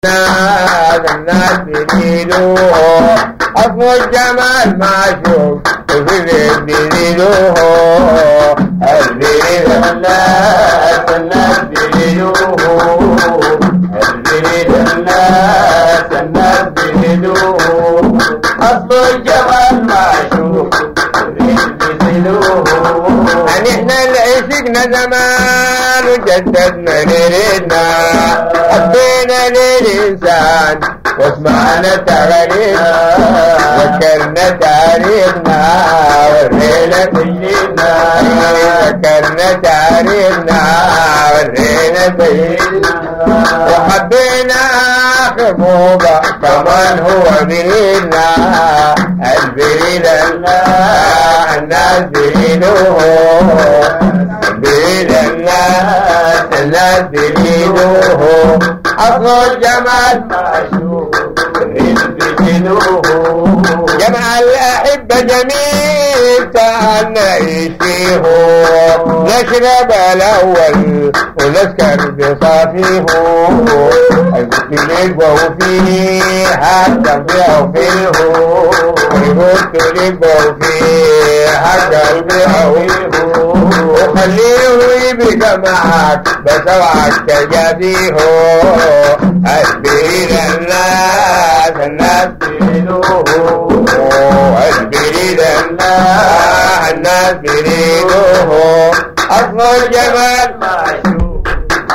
الناس الناس بيزيدوه أصل الجمال معشوق وفي بيزيدوه البريد الناس الناس بيزيدوه البريد الناس الناس بيزيدوه أصل الجمال معشوق وفي بيزيدوه أن إحنا اللي عشقنا زمان وجددنا نريدنا حبينا للإنسان واسمعنا تغريدنا ذكرنا تاريخنا ورينا سيدنا ذكرنا تاريخنا ورينا سيدنا وحبينا خطوبة كمان هو بريدنا البريد الله الناس بريدوه بريد الناس الناس بريدوه أصل الجمال معشوق بريدوه جمع الأحبة جميل تعال نعيش فيه نشرب الأول ونسكر بصافيه الكليب فيه حتى فيه فيه قلت لبه فيه حتى فيه وخليه يبقى معك بسوعك تجابيه البريد الناس الناس بريدوه البريد الناس الناس بريدوه أصل الجمال معشوق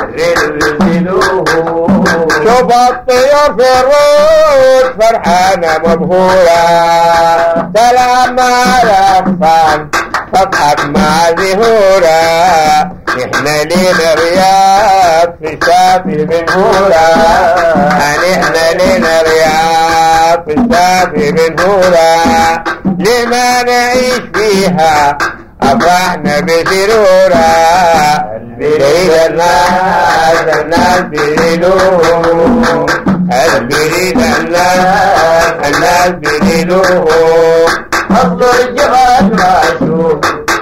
شوف الطيور في الروس فرحانة مبهورة سلام على أطفال تضحك مع زهورة احنا لينا رياض في شافي بنهورة احنا لينا رياض في شافي بنهورة لما نعيش فيها أفرحنا بسرورة البريد الناس الناس بريدوه البريد الناس الناس بريدوه أصل الجمال معشوق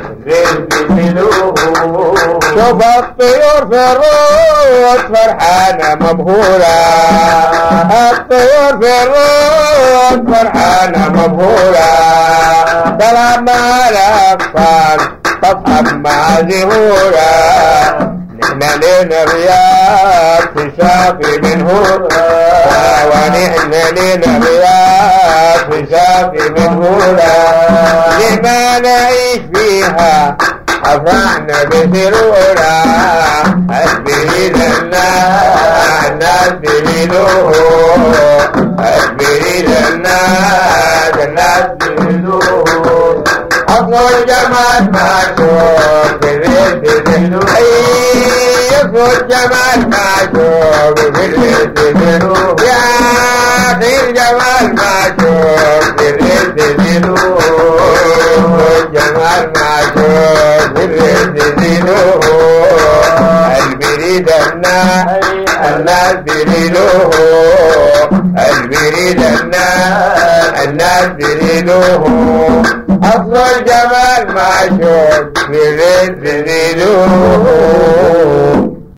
شوف الطيور في الروس فرحانة مبهورة الطيور في الروس فرحانة مبهورة سلام على أطفال تضحك مع زهورة نحن لنا رياض في شافي من هورة ونحن لنا رياض في شافي من هورة لما نعيش فيها أفرحنا بسرورة البريد الناس الناس بريدوه البريد الناس الناس بريدوه أصل الجمال معشوق بالريد بريدوه يصل الجمال معشوق بالريد بريدوه يا أخي الجمال معشوق بالريد بريدوه الجمال معشوق بالريد بريدوه البريد الناس الناس بريدوه البريد الناس الناس بريدوه أصل الجمال معشوق بريد بريدوه